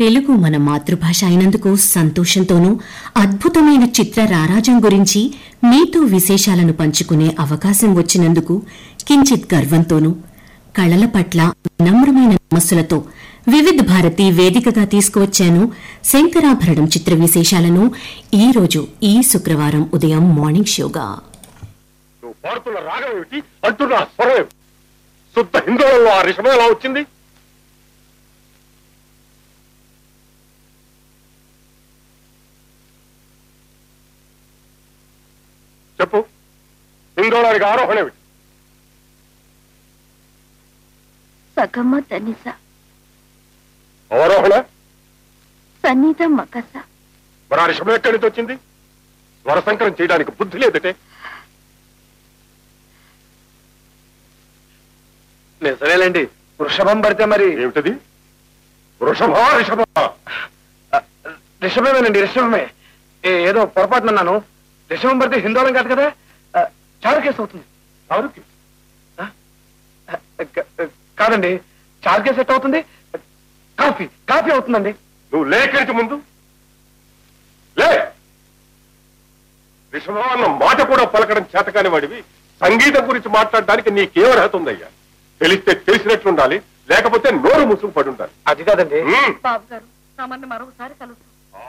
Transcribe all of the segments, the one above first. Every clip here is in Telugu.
తెలుగు మన మాతృభాష అయినందుకు సంతోషంతోనూ అద్భుతమైన చిత్ర రారాజం గురించి మీతో విశేషాలను పంచుకునే అవకాశం వచ్చినందుకు కించిత్ గర్వంతోనూ కళల పట్ల వినమ్రమైన నమస్సులతో వివిధ్ భారతి వేదికగా తీసుకువచ్చాను శంకరాభరణం చిత్ర విశేషాలను ఈ రోజు ఈ శుక్రవారం ఉదయం మార్నింగ్ షోగా నువ్వు పాడుతున్న రాగం ఏమిటి అంటున్న ఆ స్వరం ఏమిటి? శుద్ధ హిందువులలో ఆ రిషభం ఎలా వచ్చింది చెప్పు హిందోళానికి ఆరోహణ ఏమిటి సగమ్మ తనిస అవరోహణ సన్నిధ మకస మరి ఆ రిషభం ఎక్కడి నుంచి వచ్చింది స్వర సంకరం చేయడానికి బుద్ధి లేదటే నిజమేలేండి వృషభం పడితే మరి ఏమిటది వృషభా రిషభా రిషభమేనండి రిషభమే ఏ- ఏదో పొరపాటున అన్నాను రిషభం పడితే హిందోళం కాదు కదా ఆ, చారుకేస్ అవుతుంది చారుకి ఆ, క- కాదండి చారుకేస్ ఎట్ అవుతుంది కాఫీ కాఫీ అవుతుందండి నువ్వు లేఖనికి ముందు లే రిషభం అన్న మాట కూడా పలకడం చేతకాని వాడివి సంగీతం గురించి మాట్లాడడానికి నీకేం అర్హత ఉందయ్యా తెలిస్తే తెలిసినట్లుండాలి లేకపోతే నోరు ముసుగు పడి ఉండాలి అది కాదండి ఉమ్. బాబు గారు తమన్ని మరొకసారి కలుస్తాం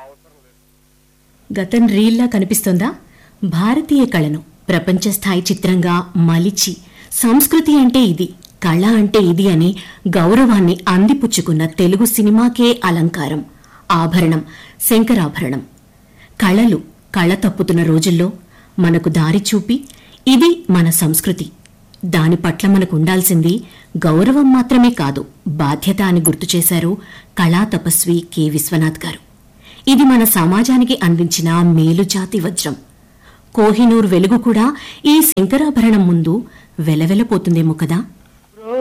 గతం రీల్లా కనిపిస్తోందా భారతీయ కళను ప్రపంచ స్థాయి చిత్రంగా మలిచి సంస్కృతి అంటే ఇది కళ అంటే ఇది అని గౌరవాన్ని అందిపుచ్చుకున్న తెలుగు సినిమాకే అలంకారం ఆభరణం శంకరాభరణం కళలు కళ తప్పుతున్న రోజుల్లో మనకు దారి చూపి ఇది మన సంస్కృతి దాని పట్ల మనకు ఉండాల్సింది గౌరవం మాత్రమే కాదు బాధ్యత అని గుర్తు చేశారు కళా తపస్వి కె విశ్వనాథ్ గారు ఇది మన సమాజానికి అందించిన మేలుజాతి వజ్రం కోహినూర్ వెలుగు కూడా ఈ శంకరాభరణం ముందు వెలవెలపోతుందేమో కదా